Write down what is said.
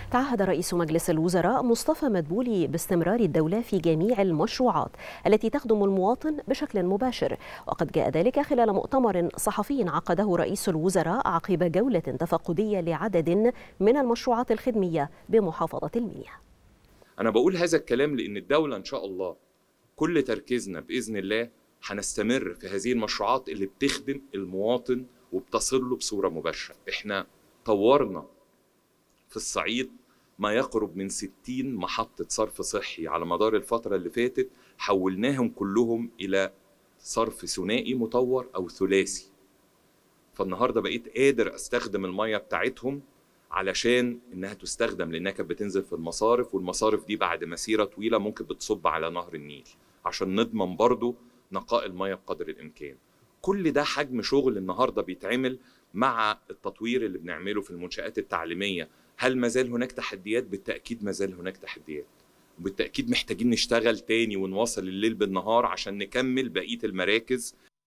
تعهد رئيس مجلس الوزراء مصطفى مدبولي باستمرار الدولة في جميع المشروعات التي تخدم المواطن بشكل مباشر وقد جاء ذلك خلال مؤتمر صحفي عقده رئيس الوزراء عقب جولة تفقدية لعدد من المشروعات الخدمية بمحافظة المنيا أنا بقول هذا الكلام لأن الدولة إن شاء الله كل تركيزنا بإذن الله هنستمر في هذه المشروعات اللي بتخدم المواطن وبتصل له بصورة مباشرة إحنا طورنا في الصعيد ما يقرب من 60 محطة صرف صحي على مدار الفترة اللي فاتت حولناهم كلهم إلى صرف ثنائي مطور أو ثلاثي فالنهاردة بقيت قادر أستخدم المية بتاعتهم علشان إنها تستخدم لأنها كانت بتنزل في المصارف والمصارف دي بعد مسيرة طويلة ممكن بتصب على نهر النيل عشان نضمن برضو نقاء المية بقدر الإمكان كل ده حجم شغل النهارده بيتعمل مع التطوير اللي بنعمله في المنشآت التعليمية هل ما زال هناك تحديات بالتأكيد ما زال هناك تحديات وبالتأكيد محتاجين نشتغل تاني ونواصل الليل بالنهار عشان نكمل بقية المراكز